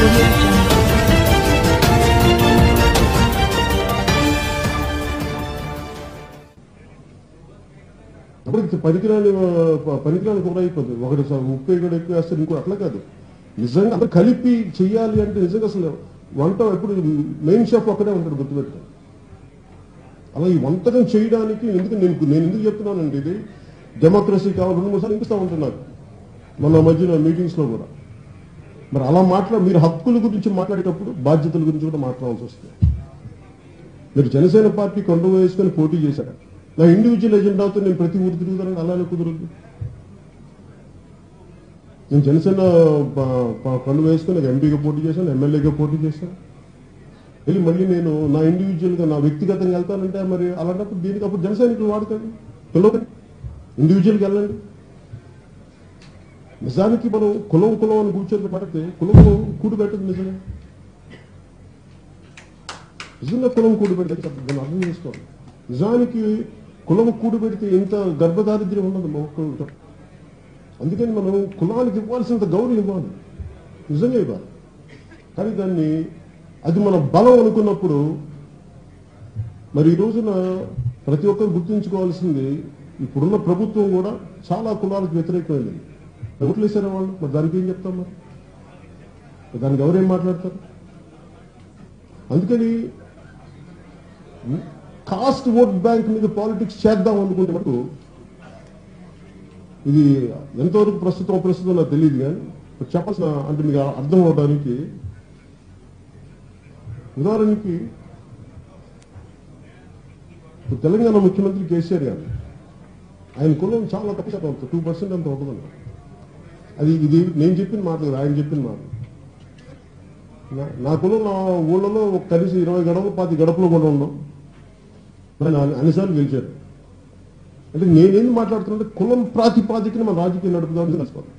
audio jungle. అప్పుడు పనికిరాని ప- పనికిరాని కూడా అయిపోతుంది ఒకటి స- ఉప్పు ఇక్కడ ఎక్కువ వేస్తారు ఇంకో అట్లా కాదు నిజంగా అందరూ కలిపి చెయ్యాలి అంటే నిజంగా అసలు వంట ఎప్పుడు మెయిన్ షెఫ్ ఒక్కడే ఉంటాడు గుర్తుపెట్టాను అలా ఈ వంటకం చేయడానికి ఎందుకు నేను నేను ఎందుకు చెప్తున్నానండి ఇది డెమోక్రసీ కావాలి రెండు మూడు సార్లు వినిపిస్తూ ఉంటున్నారు మొన్న మధ్యన మీటింగ్స్ లో కూడా మరి అలా మాట్లా మీరు హక్కుల గురించి మాట్లాడేటప్పుడు బాధ్యతల గురించి కూడా మాట్లాడాల్సి వస్తుంది మీరు జనసేన పార్టీ కొండ వేసుకొని పోటీ చేశారు నా ఇండివిజువల్ ఎజెండాతో నేను ప్రతి ఊరు తిరుగుతానని అలానే కుదరదు నేను జనసేన ప- ప- కొండ వేసుకొని ఎంపీగా పోటీ చేశాను ఎమ్మెల్యేగా పోటీ చేశాను వెళ్ళి మళ్ళీ నేను నా ఇండివిజువల్ గా నా వ్యక్తిగతంగా వెళ్తానంటే మరి అలాంటప్పుడు దీనికి అప్పుడు జన సైనికులు వాడకండి పిలవకండి ఇండివిజువల్కి వెళ్ళండి నిజానికి మనం కులం కులం అని కూర్చొని పడితే కులం కూడి పెట్టదు నిజంగా నిజంగా కులం కూడి పెడితే దాన్ని అర్థం చేసుకోవాలి నిజానికి కులం కూడి పెడితే ఇంత గర్భదారిద్ర్యం ఉన్నది మా ఒక్కరితో అందుకని మనం కులానికి ఇవ్వాల్సినంత గౌరవం ఇవ్వాలి నిజంగా ఇవ్వాలి కానీ దాన్ని అది మన బలం అనుకున్నప్పుడు మరి ఈ రోజున ప్రతి ఒక్కరు గుర్తుంచుకోవాల్సింది ఇప్పుడున్న ప్రభుత్వం కూడా చాలా కులాలకు వ్యతిరేకమైంది ఓట్లు వేసారా వాళ్ళు మరి దానికి ఏం చెప్తాం మరి మరి దానికి ఎవరేం మాట్లాడతారు అందుకని కాస్ట్ ఓట్ బ్యాంక్ మీద పాలిటిక్స్ చేద్దాం అనుకుంటే మటుకు ఇది ఎంతవరకు ప్రస్తుతం ప్రస్తుతం నాకు తెలియదు కానీ ఇప్పుడు చెప్పాల్సిన అంటే మీకు అర్థం అవడానికి ఉదాహరణకి ఇప్పుడు తెలంగాణ ముఖ్యమంత్రి కేసీఆర్ గారు ఆయన కులం చాలా తక్కువ శాతం ఉంటుంది టూ పర్సెంట్ అంత ఉంటుందంట అది ఇది నేను చెప్పిన మాట కాదు, ఆయన చెప్పిన మాట నా- నా కులం నా ఊళ్ళలో ఒక కనీసం ఇరవై గడపలు పాతి గడపలు కూడా ఉన్నాం మరి నా- అన్నిసార్లు గెలిచారు అంటే నేనేం మాట్లాడుతున్నా కులం ప్రాతిపాదికన మన రాజకీయం నడుపుదామని తెలుసుకోవాలి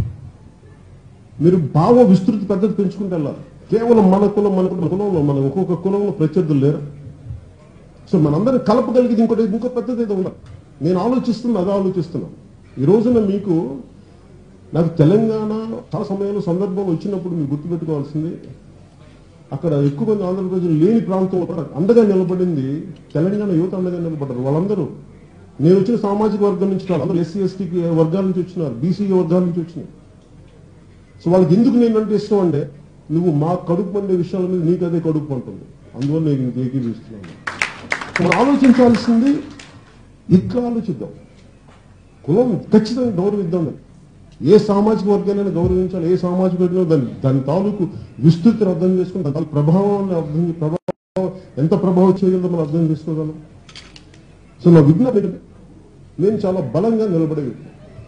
మీరు భావ విస్తృతి పెద్దది పెంచుకుంటే వెళ్ళాలి కేవలం మన కులం మన కులం, మన కులంలో మన ఒక్కొక్క కులంలో ప్రత్యర్థులు లేరు సో మనందరం కలపగలిగేది ఇంకోటి ఇంకో పెద్దది ఏదో ఉండాలి నేను ఆలోచిస్తున్నా అదే ఆలోచిస్తున్నాను ఈ రోజున మీకు నాకు తెలంగాణ చాలా సమయంలో సందర్భం వచ్చినప్పుడు మీరు గుర్తుపెట్టుకోవాల్సింది అక్కడ ఎక్కువ మంది ఆంధ్ర ప్రజలు లేని ప్రాంతంలో కూడా అండగా నిలబడింది తెలంగాణ యువత అండగా నిలబడ్డారు వాళ్ళందరూ నేను వచ్చిన సామాజిక వర్గం నుంచి కాదు అందరూ ఎస్సీ ఎస్టీ వర్గాల నుంచి వచ్చినారు బీసీ వర్గాల నుంచి వచ్చినారు సో వాళ్ళకి ఎందుకు నేను అంటే ఇష్టం అంటే నువ్వు మా కడుపు మండే విషయాల మీద నీకు అదే కడుపు ఉంటుంది అందువల్ల నేను నీకు ఏకీపిస్తున్నాను మనం ఆలోచించాల్సింది ఇట్లా ఆలోచిద్దాం కులం ఖచ్చితంగా గౌరవిద్దాం దాన్ని. ఏ సామాజిక వర్గాన్ని గౌరవించాలి ఏ సామాజిక వర్గం దాని దాని తాలూకు విస్తృతిని అర్థం చేసుకుని దాని తాలూకు ప్రభావాన్ని అర్థం ప్రభావం ఎంత ప్రభావం చేయగలదో మనం అర్థం చేసుకోగలం సో నా విజ్ఞప్తి ఏంటంటే, నేను చాలా బలంగా నిలబడే వ్యక్తి.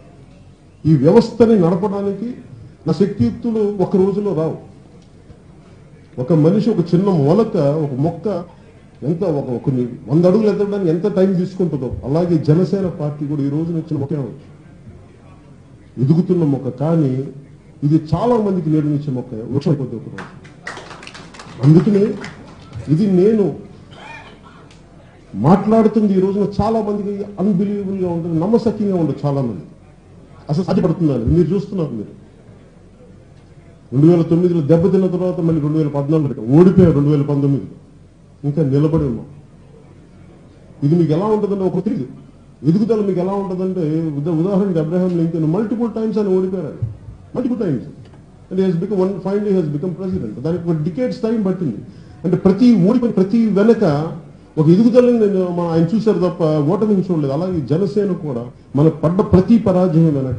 ఈ వ్యవస్థని నడపడానికి నా శక్తియుక్తులు ఒక రోజులో రావు ఒక మనిషి ఒక చిన్న మొలక ఒక మొక్క ఎంత ఒక కొన్ని వంద అడుగులు ఎత్తడానికి ఎంత టైం తీసుకుంటుందో అలాగే జనసేన పార్టీ కూడా ఈ రోజున వచ్చిన మొక్క ఎదుగుతున్న మొక్క కానీ ఇది చాలా మందికి నిర్మించే మొక్క వృక్షం కొద్ది ఒక రోజు అందుకనే ఇది నేను మాట్లాడుతుంది ఈ రోజున చాలా మందికి అన్బిలీవబుల్ గా ఉంటుంది నమ్మశక్యంగా ఉండదు చాలా మంది అసలు సాధ్యపడుతుందని మీరు చూస్తున్నారు మీరు రెండు వేల తొమ్మిదిలో దెబ్బతిన్న తర్వాత మళ్ళీ రెండు వేల పద్నాలుగు ఓడిపోయారు రెండు వేల పంతొమ్మిదిలో ఇంకా నిలబడి ఉన్నాం ఇది మీకు ఎలా ఉంటుందంటే ఒక తెలియదు ఎదుగుదల మీకు ఎలా ఉంటుందంటే ఉదా- ఉదాహరణకి అబ్రహాం లింకన్ మల్టిపుల్ టైమ్స్ అని ఓడిపోయారు multiple times and he's become one finally he's become president దానికి ఒక డికేట్స్ టైం పట్టింది అంటే ప్రతి ఓడిపోయిన ప్రతి వెనక ఒక ఎదుగుదలని నేను మన ఆయన చూశారు తప్ప ఓటమిని చూడలేదు అలాగే జనసేన కూడా మన పడ్డ ప్రతి పరాజయం వెనక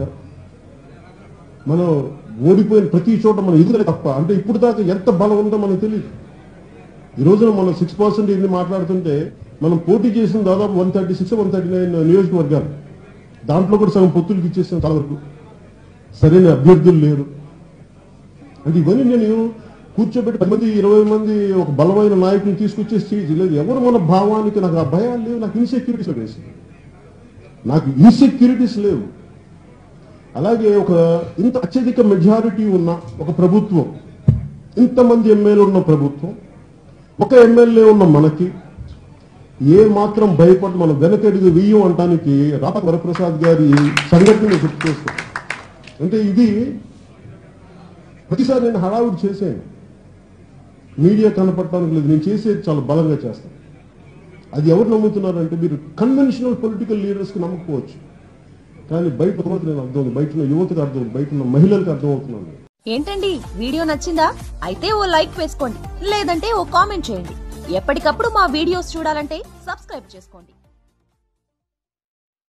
మనం ఓడిపోయిన ప్రతి చోట మనం ఎదుగుదల తప్ప అంటే ఇప్పుడు దాకా ఎంత బలం ఉందో మనకు తెలియదు ఈ రోజున మనం సిక్స్ పర్సెంట్ ఇది మాట్లాడుతుంటే మనం పోటీ చేసిన దాదాపు one thirty six one thirty nine నియోజకవర్గాలు దాంట్లో కూడా సగం పొత్తులు ఇచ్చేసాం చాలా వరకు సరైన అభ్యర్థులు లేరు అంటే ఇవన్నీ నేను కూర్చోబెట్టి పది మంది ఇరవై మంది ఒక బలమైన నాయకుని తీసుకొచ్చేసి చేయి- లేదు ఎవరు మన భావానికి నాకు ఆ భయాలు లేవు నాకు ఇన్సెక్యూరిటీస్ వేసి నాకు ఇన్సెక్యూరిటీస్ లేవు అలాగే ఒక ఇంత అత్యధిక మెజారిటీ ఉన్న ఒక ప్రభుత్వం ఇంతమంది ఎమ్మెల్యేలు ఉన్న ప్రభుత్వం ఒక ఎమ్మెల్యే ఉన్న మనకి ఏ మాత్రం భయపడి మనం వెనకడిగి వెయ్యం అంటానికి రాప వరప్రసాద్ గారి సంఘటన గుర్తు చేస్తాం అంటే ఇది ప్రతిసారి నేను హడావుడి చేశాను మీడియా కనపడటానికి లేదు నేను చేసేది చాలా బలంగా చేస్తాను అది ఎవరు నమ్ముతున్నారంటే మీరు కన్వెన్షనల్ పొలిటికల్ లీడర్స్కి నమ్మకపోవచ్చు కానీ బయట ఉన్నది నేను అర్థం బయట ఉన్న యువతకు అర్థం బయట ఉన్న మహిళలకు అర్థం అవుతున్నాను ఏంటండి వీడియో నచ్చిందా అయితే ఓ లైక్ వేసుకోండి లేదంటే ఓ కామెంట్ చేయండి ఎప్పటికప్పుడు మా వీడియోస్ చూడాలంటే సబ్స్క్రైబ్ చేసుకోండి